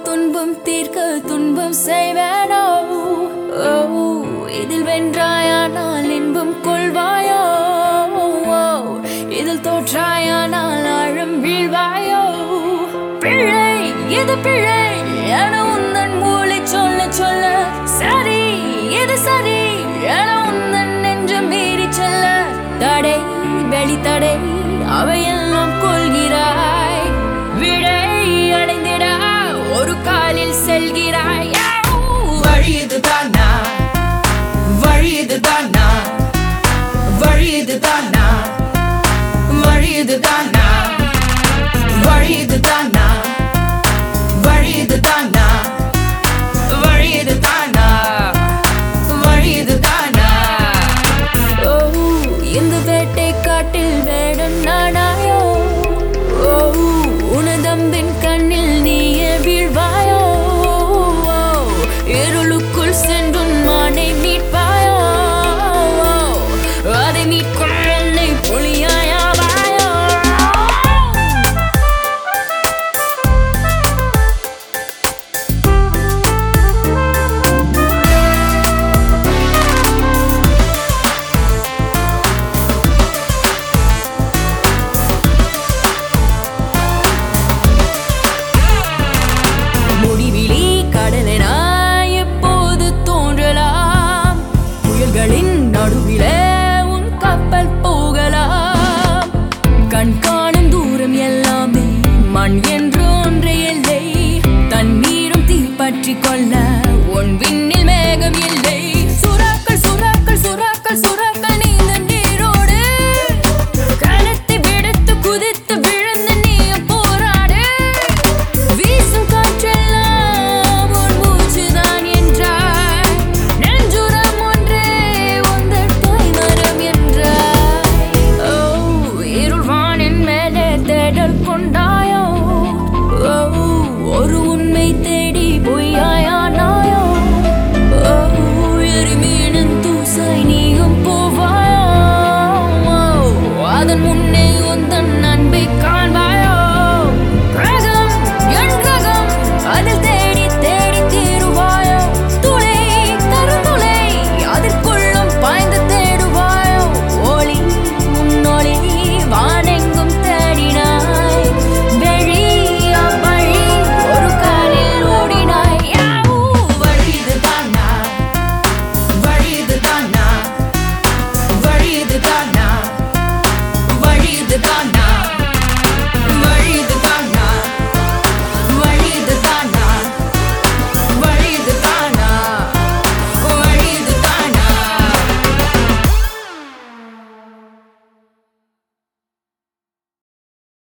துன்பம் தீர்க்க துன்பம் செய்வேனோ ஓ, இதில் வென்றாயானால் இன்பம் கொள்வாயோ ஓ, இதில் தோற்றாயானால் ஆழம் வீழ்வாயோ பிழை இது பிழை என உந்தன் மூளை சொல்ல சொல்ல சரி இது சரி என உந்தன் நெஞ்சம் மீறி செல்ல தடை வெளித்தடை அவையெல்லாம் கொள்கிறாய் விடை அடைந்திட ஒரு காலில் செல்கிறாய் வழி இதுதானா வழி இதுதானா வழி இதுதானா வழி இதுதானா வழி இதுதானா வழி இதுதானா வழி இதுதானா வழி இதுதானா ஓ இந்த வேட்டை காட்டில் வேடம் நானாயோ ஓ உனதம்பின் கண்ணில் நீயே வீழ்வாயோ ஓ, இருளுக்குள் சென்றும் மானை மீட்பாயோ ஓ, அதை மீட்கும் என்னை புலியாயாவாயோ முடிவிலி கடலெனா எப்போது தோன்றலாம் புயல்களின் நடுவிலே உன் கப்பல் போகலாம் கண் காணும் தூரம் எல்லாமே மண் என்று ஒன்றே எல்லை தண்ணீரும் தீப்பற்றிக் கொள்ள